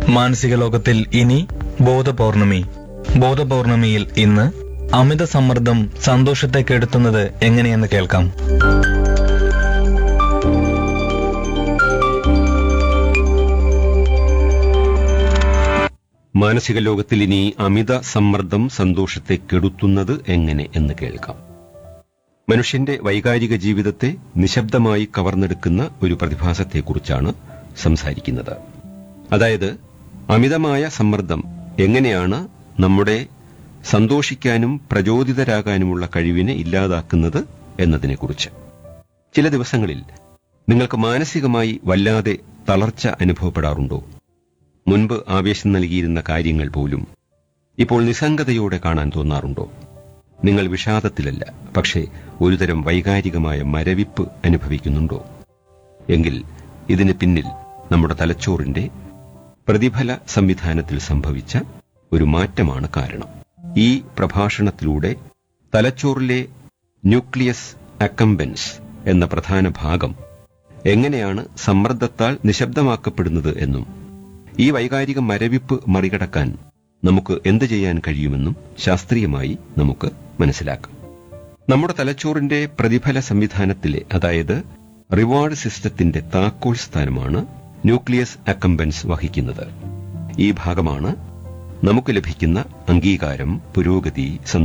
മാനസിക ലോകത്തിൽ ഇനി ബോധപൗർണമി ബോധപൗർണമിയിൽ ഇന്ന് അമിത സമ്മർദ്ദം സന്തോഷത്തെ കെടുത്തുന്നത് എങ്ങനെയെന്ന് കേൾക്കാം മാനസിക ലോകത്തിൽ ഇനി അമിത സമ്മർദ്ദം സന്തോഷത്തെ കെടുത്തുന്നത് എങ്ങനെ എന്ന് കേൾക്കാം മനുഷ്യന്റെ വൈകാരിക ജീവിതത്തെ നിശബ്ദമായി കവർന്നെടുക്കുന്ന ഒരു പ്രതിഭാസത്തെക്കുറിച്ചാണ് സംസാരിക്കുന്നത് അതായത് അമിതമായ സമ്മർദ്ദം എങ്ങനെയാണ് നമ്മുടെ സന്തോഷിക്കാനും പ്രചോദിതരാകാനുമുള്ള കഴിവിനെ ഇല്ലാതാക്കുന്നത് എന്നതിനെക്കുറിച്ച് ചില ദിവസങ്ങളിൽ നിങ്ങൾക്ക് മാനസികമായി വല്ലാതെ തളർച്ച അനുഭവപ്പെടാറുണ്ടോ മുൻപ് ആവേശം നൽകിയിരുന്ന കാര്യങ്ങൾ പോലും ഇപ്പോൾ നിസ്സംഗതയോടെ കാണാൻ തോന്നാറുണ്ടോ നിങ്ങൾ വിഷാദത്തിലല്ല പക്ഷേ ഒരുതരം വൈകാരികമായ മരവിപ്പ് അനുഭവിക്കുന്നുണ്ടോ എങ്കിൽ ഇതിന് പിന്നിൽ നമ്മുടെ തലച്ചോറിന്റെ പ്രതിഫല സംവിധാനത്തിൽ സംഭവിച്ച ഒരു മാറ്റമാണ് കാരണം ഈ പ്രഭാഷണത്തിലൂടെ തലച്ചോറിലെ ന്യൂക്ലിയസ് അക്കംബൻസ് എന്ന പ്രധാന ഭാഗം എങ്ങനെയാണ് സമ്മർദ്ദത്താൽ നിശബ്ദമാക്കപ്പെടുന്നത് എന്നും ഈ വൈകാരിക മരവിപ്പ് മറികടക്കാൻ നമുക്ക് എന്ത് ചെയ്യാൻ കഴിയുമെന്നും ശാസ്ത്രീയമായി നമുക്ക് മനസ്സിലാക്കാം നമ്മുടെ തലച്ചോറിന്റെ പ്രതിഫല സംവിധാനത്തിലെ അതായത് റിവാർഡ് സിസ്റ്റത്തിന്റെ താക്കോൽ സ്ഥാനമാണ് ന്യൂക്ലിയസ് അക്കംബൻസ് വഹിക്കുന്നത് ഈ ഭാഗമാണ് നമുക്ക് ലഭിക്കുന്ന അംഗീകാരം പുരോഗതി